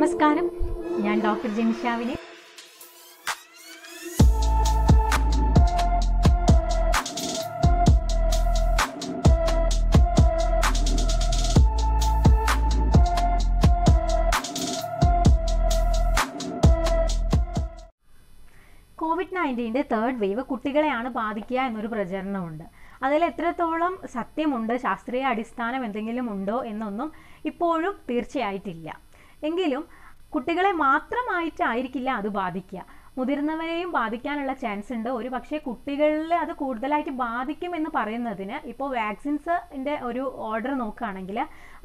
നമസ്കാരം ഞാൻ ഡോക്ടർ ജിൻഷാവിനെ കോവിഡ് നയൻറ്റീൻ്റെ തേർഡ് വേവ് കുട്ടികളെയാണ് ബാധിക്കുക എന്നൊരു പ്രചരണമുണ്ട് അതിൽ എത്രത്തോളം സത്യമുണ്ട് ശാസ്ത്രീയ അടിസ്ഥാനം എന്തെങ്കിലും ഉണ്ടോ എന്നൊന്നും ഇപ്പോഴും തീർച്ചയായിട്ടില്ല എങ്കിലും കുട്ടികളെ മാത്രമായിട്ടായിരിക്കില്ല അത് ബാധിക്കുക മുതിർന്നവരെയും ബാധിക്കാനുള്ള ചാൻസ് ഉണ്ട് ഒരു പക്ഷേ കുട്ടികളിൽ അത് കൂടുതലായിട്ട് ബാധിക്കുമെന്ന് പറയുന്നതിന് ഇപ്പോൾ വാക്സിൻസിൻ്റെ ഒരു ഓർഡർ നോക്കുകയാണെങ്കിൽ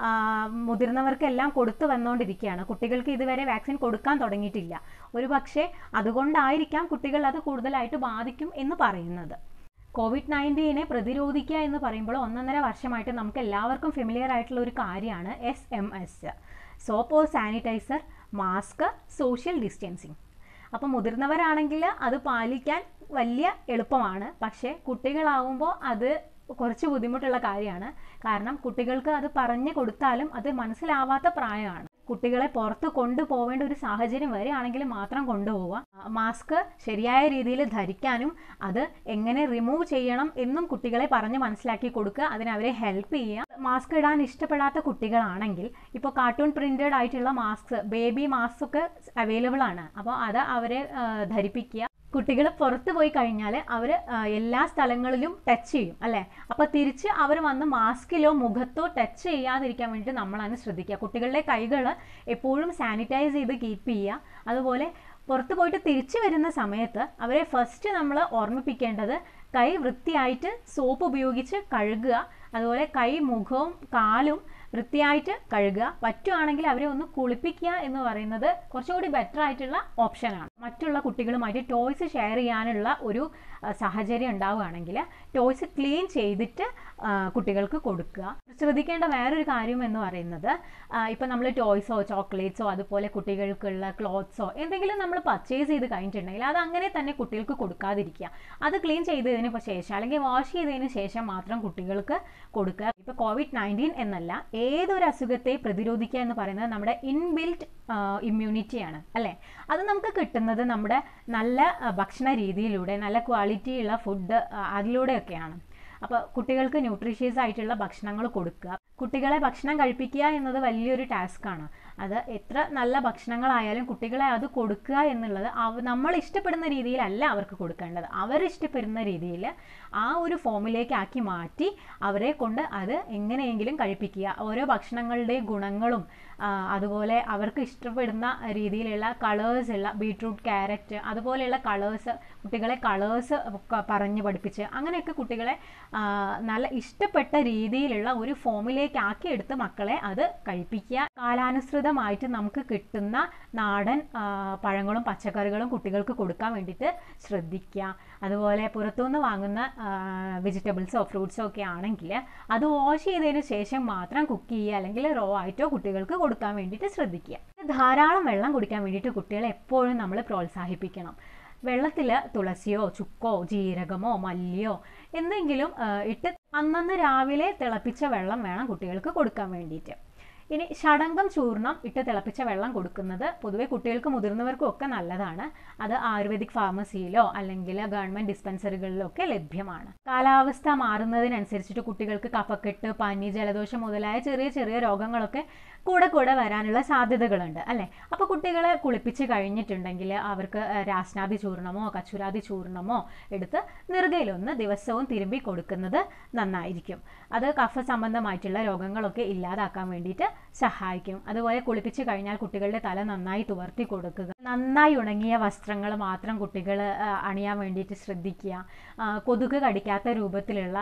മുതിർന്നവർക്കെല്ലാം കൊടുത്തു വന്നുകൊണ്ടിരിക്കുകയാണ് കുട്ടികൾക്ക് ഇതുവരെ വാക്സിൻ കൊടുക്കാൻ തുടങ്ങിയിട്ടില്ല ഒരു പക്ഷേ അതുകൊണ്ടായിരിക്കാം കുട്ടികൾ അത് കൂടുതലായിട്ട് ബാധിക്കും എന്ന് പറയുന്നത് കോവിഡ് നയൻറ്റീനെ പ്രതിരോധിക്കുക എന്ന് പറയുമ്പോൾ ഒന്നൊന്നര വർഷമായിട്ട് നമുക്ക് എല്ലാവർക്കും ഫെമിലിയർ ആയിട്ടുള്ള ഒരു കാര്യമാണ് S M S soap or sanitiser mask social distancing അപ്പോൾ മുതിർന്നവരാണെങ്കിൽ അത് പാലിക്കാൻ വലിയ എളുപ്പമാണ് പക്ഷേ കുട്ടികളാവുമ്പോൾ അത് കുറച്ച് ബുദ്ധിമുട്ടുള്ള കാര്യമാണ് കാരണം കുട്ടികൾക്ക് അത് പറഞ്ഞു കൊടുത്താലും അത് മനസ്സിലാവാത്ത പ്രായമാണ് കുട്ടികളെ പുറത്ത് കൊണ്ടുപോവേണ്ട ഒരു സാഹചര്യം വരികയാണെങ്കിൽ മാത്രം കൊണ്ടുപോവുക മാസ്ക് ശരിയായ രീതിയിൽ ധരിക്കാനും അത് എങ്ങനെ റിമൂവ് ചെയ്യണം എന്നും കുട്ടികളെ പറഞ്ഞ് മനസ്സിലാക്കി കൊടുക്കുക അതിന് അവരെ ഹെൽപ്പ് ചെയ്യുക മാസ്ക് ഇടാൻ ഇഷ്ടപ്പെടാത്ത കുട്ടികളാണെങ്കിൽ ഇപ്പോൾ കാർട്ടൂൺ പ്രിന്റഡ് ആയിട്ടുള്ള മാസ്ക് ബേബി മാസ്ക് ഒക്കെ അവൈലബിൾ ആണ് അപ്പോൾ അത് അവരെ ധരിപ്പിക്കുക കുട്ടികൾ പുറത്ത് പോയി കഴിഞ്ഞാൽ അവർ എല്ലാ സ്ഥലങ്ങളിലും ടച്ച് ചെയ്യും അല്ലേ അപ്പോൾ തിരിച്ച് അവർ വന്ന് മാസ്കിലോ മുഖത്തോ ടച്ച് ചെയ്യാതിരിക്കാൻ വേണ്ടിയിട്ട് നമ്മളാണ് ശ്രദ്ധിക്കുക കുട്ടികളുടെ കൈകൾ എപ്പോഴും സാനിറ്റൈസ് ചെയ്ത് കീപ്പ് ചെയ്യുക അതുപോലെ പുറത്ത് പോയിട്ട് തിരിച്ചു വരുന്ന സമയത്ത് അവരെ ഫസ്റ്റ് നമ്മൾ ഓർമ്മിപ്പിക്കേണ്ടത് കൈ വൃത്തിയായിട്ട് സോപ്പ് ഉപയോഗിച്ച് കഴുകുക അതുപോലെ കൈ മുഖവും കാലും വൃത്തിയായിട്ട് കഴുകുക പറ്റുവാണെങ്കിൽ അവരെ ഒന്ന് കുളിപ്പിക്കുക എന്ന് പറയുന്നത് കുറച്ചുകൂടി ബെറ്റർ ആയിട്ടുള്ള ഓപ്ഷനാണ് മറ്റുള്ള കുട്ടികളുമായിട്ട് ടോയ്സ് ഷെയർ ചെയ്യാനുള്ള ഒരു സാഹചര്യം ഉണ്ടാവുകയാണെങ്കിൽ ടോയ്സ് ക്ലീൻ ചെയ്തിട്ട് കുട്ടികൾക്ക് കൊടുക്കുക ശ്രദ്ധിക്കേണ്ട വേറൊരു കാര്യം എന്ന് പറയുന്നത് ഇപ്പം നമ്മൾ ടോയ്സോ ചോക്ലേറ്റ്സോ അതുപോലെ കുട്ടികൾക്കുള്ള ക്ലോത്ത്സോ എന്തെങ്കിലും നമ്മൾ പർച്ചേസ് ചെയ്ത് കഴിഞ്ഞിട്ടുണ്ടെങ്കിൽ അത് അങ്ങനെ തന്നെ കുട്ടികൾക്ക് കൊടുക്കാതിരിക്കുക അത് ക്ലീൻ ചെയ്തതിന് ശേഷം അല്ലെങ്കിൽ വാഷ് ചെയ്തതിന് ശേഷം മാത്രം കുട്ടികൾക്ക് കൊടുക്കുക ഇപ്പോൾ കോവിഡ് നയൻറ്റീൻ എന്നല്ല ഏതൊരു അസുഖത്തെ പ്രതിരോധിക്കുക എന്ന് പറയുന്നത് നമ്മുടെ ഇൻബിൽറ്റ് ഇമ്മ്യൂണിറ്റിയാണ് അല്ലേ അത് നമുക്ക് കിട്ടുന്നത് നമ്മുടെ നല്ല ഭക്ഷണ രീതിയിലൂടെ നല്ല ക്വാളിറ്റിയുള്ള ഫുഡ് അതിലൂടെയൊക്കെയാണ് അപ്പോൾ കുട്ടികൾക്ക് ന്യൂട്രീഷ്യസ് ആയിട്ടുള്ള ഭക്ഷണങ്ങൾ കൊടുക്കുക കുട്ടികളെ ഭക്ഷണം കഴിപ്പിക്കുക എന്നത് വലിയൊരു ടാസ്ക്കാണ് അത് എത്ര നല്ല ഭക്ഷണങ്ങളായാലും കുട്ടികളെ അത് കൊടുക്കുക എന്നുള്ളത് നമ്മൾ ഇഷ്ടപ്പെടുന്ന രീതിയിലല്ല അവർക്ക് കൊടുക്കേണ്ടത് അവരിഷ്ടപ്പെടുന്ന രീതിയിൽ ആ ഒരു ഫോമിലേക്ക് ആക്കി മാറ്റി അവരെ കൊണ്ട് അത് എങ്ങനെയെങ്കിലും കഴിപ്പിക്കുക ഓരോ ഭക്ഷണങ്ങളുടെയും ഗുണങ്ങളും അതുപോലെ അവർക്ക് ഇഷ്ടപ്പെടുന്ന രീതിയിലുള്ള കളേഴ്സ് ഉള്ള ബീട്രൂട്ട് ക്യാരറ്റ് അതുപോലെയുള്ള കളേഴ്സ് കുട്ടികളെ കളേഴ്സ് പറഞ്ഞ് പഠിപ്പിച്ച് അങ്ങനെയൊക്കെ കുട്ടികളെ നല്ല ഇഷ്ടപ്പെട്ട രീതിയിലുള്ള ഒരു ഫോമിലേക്ക് ആക്കി എടുത്ത് മക്കളെ അത് കഴിപ്പിക്കുക കാലാനുസൃതമായിട്ട് നമുക്ക് കിട്ടുന്ന നാടൻ പഴങ്ങളും പച്ചക്കറികളും കുട്ടികൾക്ക് കൊടുക്കാൻ വേണ്ടിയിട്ട് ശ്രദ്ധിക്കുക അതുപോലെ പുറത്തുനിന്ന് വാങ്ങുന്ന വെജിറ്റബിൾസോ ഫ്രൂട്ട്സോ ഒക്കെ ആണെങ്കിൽ അത് വാഷ് ചെയ്തതിന് ശേഷം മാത്രം കുക്ക് ചെയ്യുക അല്ലെങ്കിൽ റോ ആയിട്ടോ കുട്ടികൾക്ക് കൊടുക്കാൻ വേണ്ടിയിട്ട് ശ്രദ്ധിക്കുക ധാരാളം വെള്ളം കുടിക്കാൻ വേണ്ടിയിട്ട് കുട്ടികളെ എപ്പോഴും നമ്മൾ പ്രോത്സാഹിപ്പിക്കണം വെള്ളത്തിൽ തുളസിയോ ചുക്കോ ജീരകമോ മല്ലിയോ എന്തെങ്കിലും ഇട്ട് അന്നന്ന് രാവിലെ തിളപ്പിച്ച വെള്ളം വേണം കുട്ടികൾക്ക് കൊടുക്കാൻ വേണ്ടിയിട്ട് ഇനി ഷടങ്കം ചൂർണം ഇട്ട് തിളപ്പിച്ച വെള്ളം കൊടുക്കുന്നത് പൊതുവെ കുട്ടികൾക്ക് മുതിർന്നവർക്കും ഒക്കെ നല്ലതാണ് അത് ആയുർവേദിക് ഫാർമസിയിലോ അല്ലെങ്കിൽ ഗവൺമെന്റ് ഡിസ്പെൻസറികളിലോ ഒക്കെ ലഭ്യമാണ് കാലാവസ്ഥ മാറുന്നതിനനുസരിച്ചിട്ട് കുട്ടികൾക്ക് കഫക്കെട്ട് പനി ജലദോഷം മുതലായ ചെറിയ ചെറിയ രോഗങ്ങളൊക്കെ കൂടെ കൂടെ വരാനുള്ള സാധ്യതകളുണ്ട് അല്ലേ അപ്പോൾ കുട്ടികളെ കുളിപ്പിച്ച് കഴിഞ്ഞിട്ടുണ്ടെങ്കിൽ അവർക്ക് രാസ്നാദി ചൂർണമോ കച്ചുരാദി ചൂർണമോ എടുത്ത് നെറുകയിലൊന്ന് ദിവസവും തിരുമ്പി കൊടുക്കുന്നത് നന്നായിരിക്കും അത് കഫ സംബന്ധമായിട്ടുള്ള രോഗങ്ങളൊക്കെ ഇല്ലാതാക്കാൻ വേണ്ടിയിട്ട് സഹായിക്കും അതുപോലെ കുളിപ്പിച്ച് കഴിഞ്ഞാൽ കുട്ടികളുടെ തല നന്നായി തുവർത്തി കൊടുക്കുക നന്നായി ഉണങ്ങിയ വസ്ത്രങ്ങൾ മാത്രം കുട്ടികൾ അണിയാൻ വേണ്ടിയിട്ട് ശ്രദ്ധിക്കുക കൊതുക് കടിക്കാത്ത രൂപത്തിലുള്ള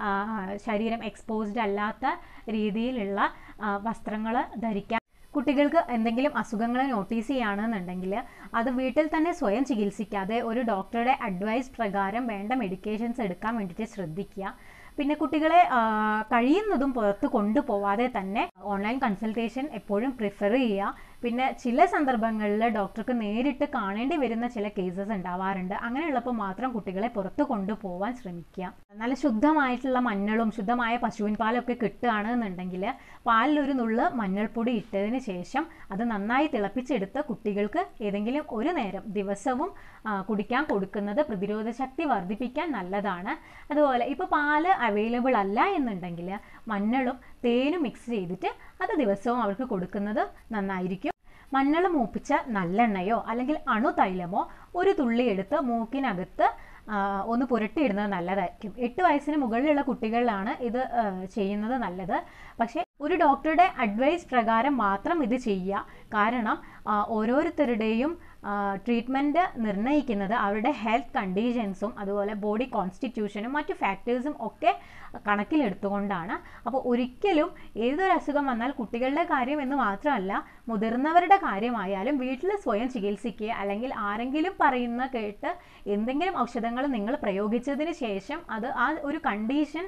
ശരീരം എക്സ്പോസ്ഡ് അല്ലാത്ത രീതിയിലുള്ള വസ്ത്രങ്ങൾ ധരിക്കാൻ കുട്ടികൾക്ക് എന്തെങ്കിലും അസുഖങ്ങൾ നോട്ടീസ് ചെയ്യുകയാണെന്നുണ്ടെങ്കിൽ അത് വീട്ടിൽ തന്നെ സ്വയം ചികിത്സിക്കാതെ ഒരു ഡോക്ടറുടെ അഡ്വൈസ് പ്രകാരം വേണ്ട മെഡിക്കേഷൻസ് എടുക്കാൻ വേണ്ടിയിട്ട് ശ്രദ്ധിക്കുക പിന്നെ കുട്ടികളെ കഴിയുന്നതും പുറത്ത് കൊണ്ടുപോവാതെ തന്നെ ഓൺലൈൻ കൺസൾട്ടേഷൻ എപ്പോഴും പ്രിഫർ ചെയ്യുക പിന്നെ ചില സന്ദർഭങ്ങളിൽ ഡോക്ടർക്ക് നേരിട്ട് കാണേണ്ടി വരുന്ന ചില കേസസ് ഉണ്ടാവാറുണ്ട് അങ്ങനെയുള്ളപ്പോൾ മാത്രം കുട്ടികളെ പുറത്ത് കൊണ്ടുപോകാൻ ശ്രമിക്കുക നല്ല ശുദ്ധമായിട്ടുള്ള മഞ്ഞളും ശുദ്ധമായ പശുവിൻ പാലൊക്കെ കിട്ടുകയാണെന്നുണ്ടെങ്കിൽ പാലിലൊരു നുള്ള് മഞ്ഞൾപ്പൊടി ഇട്ടതിന് ശേഷം അത് നന്നായി തിളപ്പിച്ചെടുത്ത് കുട്ടികൾക്ക് ഏതെങ്കിലും ഒരു നേരം ദിവസവും ആ, കുടിക്കാൻ കൊടുക്കുന്നത് പ്രതിരോധ ശക്തി വർദ്ധിപ്പിക്കാൻ നല്ലതാണ് അതുപോലെ ഇപ്പോൾ പാല് അവൈലബിൾ അല്ല എന്നുണ്ടെങ്കിൽ മഞ്ഞളും തേനും മിക്സ് ചെയ്തിട്ട് അത് ദിവസവും അവർക്ക് കൊടുക്കുന്നത് നന്നായിരിക്കും മഞ്ഞൾ മൂപ്പിച്ച നല്ലെണ്ണയോ അല്ലെങ്കിൽ അണുതൈലമോ ഒരു തുള്ളി എടുത്ത് മൂക്കിനകത്ത് ആ, ഒന്ന് പുരട്ടിയിടുന്നത് നല്ലതായിരിക്കും എട്ട് വയസ്സിന് മുകളിലുള്ള കുട്ടികളിലാണ് ഇത് ആ, ചെയ്യുന്നത് നല്ലത് പക്ഷേ ഒരു ഡോക്ടറുടെ അഡ്വൈസ് പ്രകാരം മാത്രം ഇത് ചെയ്യുക കാരണം ആ, ഓരോരുത്തരുടെയും ട്രീറ്റ്മെൻറ്റ് നിർണ്ണയിക്കുന്നത് അവരുടെ ഹെൽത്ത് കണ്ടീഷൻസും അതുപോലെ ബോഡി കോൺസ്റ്റിറ്റ്യൂഷനും മറ്റു ഫാക്ടേഴ്സും ഒക്കെ കണക്കിലെടുത്തുകൊണ്ടാണ് അപ്പോൾ ഒരിക്കലും ഏതൊരു അസുഖം വന്നാൽ കുട്ടികളുടെ കാര്യം എന്ന് മാത്രമല്ല മുതിർന്നവരുടെ കാര്യമായാലും വീട്ടിൽ സ്വയം ചികിത്സിക്കുക അല്ലെങ്കിൽ ആരെങ്കിലും പറയുന്ന കേട്ട് എന്തെങ്കിലും ഔഷധങ്ങൾ നിങ്ങൾ പ്രയോഗിച്ചതിന് ശേഷം അത് ആ ഒരു കണ്ടീഷൻ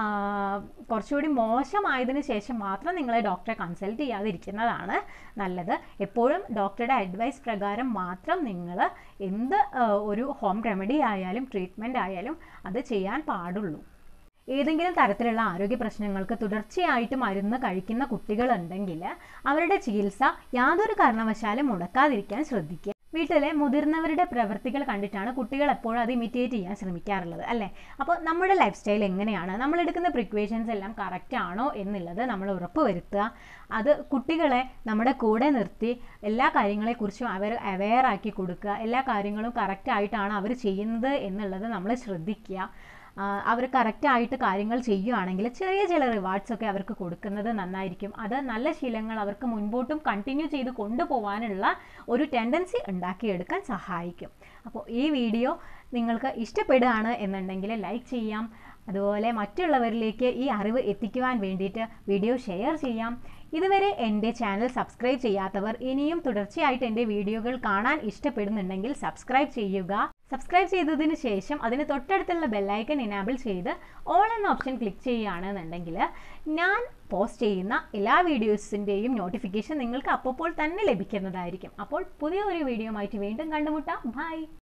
കുറച്ചുകൂടി മോശമായതിനു ശേഷം മാത്രം നിങ്ങളെ ഡോക്ടറെ കൺസൾട്ട് ചെയ്യാതിരിക്കുന്നതാണ് നല്ലത് എപ്പോഴും ഡോക്ടറുടെ അഡ്വൈസ് പ്രകാരം മാത്രം നിങ്ങൾ എന്ത് ആ, ഒരു ഹോം റെമഡി ആയാലും ട്രീറ്റ്മെൻറ്റ് ആയാലും അത് ചെയ്യാൻ പാടുള്ളൂ ഏതെങ്കിലും തരത്തിലുള്ള ആരോഗ്യ പ്രശ്നങ്ങൾക്ക് തുടർച്ചയായിട്ട് മരുന്ന് കഴിക്കുന്ന കുട്ടികളുണ്ടെങ്കിൽ അവരുടെ ചികിത്സ യാതൊരു കാരണവശാലും മുടക്കാതിരിക്കാൻ ശ്രദ്ധിക്കുക വീട്ടിലെ മുതിർന്നവരുടെ പ്രവൃത്തികൾ കണ്ടിട്ടാണ് കുട്ടികൾ എപ്പോഴും അത് ഇമിറ്റേറ്റ് ചെയ്യാൻ ശ്രമിക്കാറുള്ളത് അല്ലേ അപ്പോൾ നമ്മുടെ ലൈഫ് സ്റ്റൈൽ എങ്ങനെയാണ് നമ്മൾ എടുക്കുന്ന പ്രിക്വേഷൻസ് എല്ലാം കറക്റ്റ് ആണോ എന്നുള്ളത് നമ്മൾ ഉറപ്പുവരുത്തുക അത് കുട്ടികളെ നമ്മുടെ കൂടെ നിർത്തി എല്ലാ കാര്യങ്ങളെക്കുറിച്ചും അവർ അവെയർ ആക്കി കൊടുക്കുക എല്ലാ കാര്യങ്ങളും കറക്റ്റ് ആയിട്ടാണ് അവർ ചെയ്യുന്നത് എന്നുള്ളത് നമ്മൾ ശ്രദ്ധിക്കുക അവർ കറക്റ്റായിട്ട് കാര്യങ്ങൾ ചെയ്യുകയാണെങ്കിൽ ചെറിയ ചില റിവാർഡ്സ് ഒക്കെ അവർക്ക് കൊടുക്കുന്നത് നന്നായിരിക്കും അത് നല്ല ശീലങ്ങൾ അവർക്ക് മുൻപോട്ടും കണ്ടിന്യൂ ചെയ്ത് കൊണ്ടുപോകാനുള്ള ഒരു ടെൻഡൻസി ഉണ്ടാക്കിയെടുക്കാൻ സഹായിക്കും അപ്പോൾ ഈ വീഡിയോ നിങ്ങൾക്ക് ഇഷ്ടപ്പെടുകയാണ് എന്നുണ്ടെങ്കിൽ ലൈക്ക് ചെയ്യാം അതുപോലെ മറ്റുള്ളവരിലേക്ക് ഈ അറിവ് എത്തിക്കുവാൻ വേണ്ടിയിട്ട് വീഡിയോ ഷെയർ ചെയ്യാം ഇതുവരെ എൻ്റെ ചാനൽ സബ്സ്ക്രൈബ് ചെയ്യാത്തവർ ഇനിയും തുടർച്ചയായിട്ട് എൻ്റെ വീഡിയോകൾ കാണാൻ ഇഷ്ടപ്പെടുന്നുണ്ടെങ്കിൽ സബ്സ്ക്രൈബ് ചെയ്യുക സബ്സ്ക്രൈബ് ചെയ്തതിന് ശേഷം അതിന് തൊട്ടടുത്തുള്ള ബെല്ലൈക്കൺ ഇനാബിൾ ചെയ്ത് ഓൾ എന്ന ഓപ്ഷൻ ക്ലിക്ക് ചെയ്യുകയാണെന്നുണ്ടെങ്കിൽ ഞാൻ പോസ്റ്റ് ചെയ്യുന്ന എല്ലാ വീഡിയോസിൻ്റെയും നോട്ടിഫിക്കേഷൻ നിങ്ങൾക്ക് അപ്പോൾ തന്നെ ലഭിക്കുന്നതായിരിക്കും അപ്പോൾ പുതിയ ഒരു വീഡിയോ ആയിട്ട് വീണ്ടും കണ്ടുമുട്ടാം ബൈ